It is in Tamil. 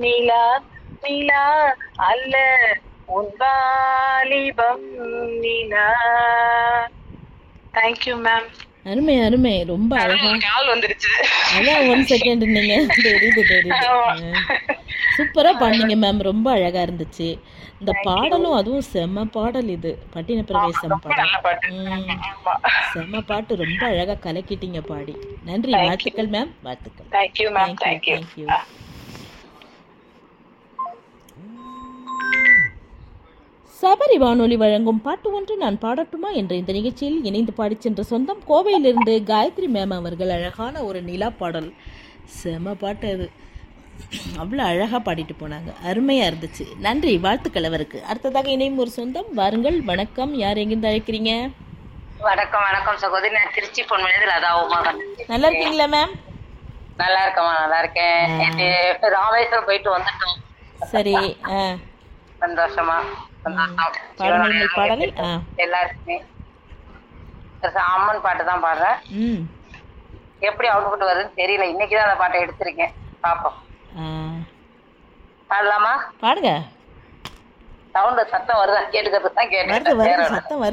நிலா நிலா அல்ல உன் வாலிபம் நிலா தேங்க்யூ மேம் அருமை அருமை ரொம்ப அழகா கால் வந்துருச்சு அதான் ஒன் செகண்ட் நீங்க தெரியுது தெரியுது சூப்பரா பாடினீங்க மேம் ரொம்ப அழகா இருந்துச்சு இந்த பாடலும் அதுவும் செம்ம பாடல் இது பட்டின பிரவேசம் பாடல் நல்ல பாட்டு ம். ஆமா செம்ம பாட்டு ரொம்ப அழகா கலக்கிட்டீங்க பாடி நன்றி வாழ்த்துக்கள் மேம் வாழ்த்துக்கள் thank you ma'am thank you thank you thank you Sabari வானொலி வழங்கும் பாட்டு ஒன்று நான் பாடட்டுமா என்ற இந்த நிகழ்ச்சியில் இணைந்து பாடிச் சென்ற சொந்தம் கோவையிலிருந்து காயத்ரி மேம் அவர்கள் அழகான ஒரு நிலா பாடல் செம பாட்டு அது அவ்வளோ அழகாக பாடிட்டு போனாங்க அருமையாக இருந்துச்சு நன்றி வாழ்த்துக்கள் அவருக்கு அடுத்ததாக இணையும் ஒரு சொந்தம் வாருங்கள் வணக்கம் யார் எங்கிருந்து அழைக்கிறீங்க வணக்கம் வணக்கம் சகோதரி நான் திருச்சி பொன்மணியது லதா உமாகன் நல்லா இருக்கீங்களா மேம் நல்லா இருக்கேம்மா நல்லா இருக்கேன் நேத்து ராமேஸ்வரம் போயிட்டு வந்துட்டோம் சரி ஆ சந்தோஷமா சந்தோஷம் பாடுங்கள் பாடலை ஆ எல்லாருக்குமே பெருசா அம்மன் பாட்டு தான் பாடுறேன் ம் எப்படி அவுட்புட் வருதுன்னு தெரியல இன்னைக்கு தான் அந்த பாட்டை எடுத்திருக்கேன் பாப்போம் ஆ பாடலாமா பாடுங்க சவுண்ட் சத்தம் வருதா கேட்டுக்கிறது தான் வருது கேட்டுக்கிட்டேன் வருது வேற ஒண்ணும் இல்ல. சத்தம் வருது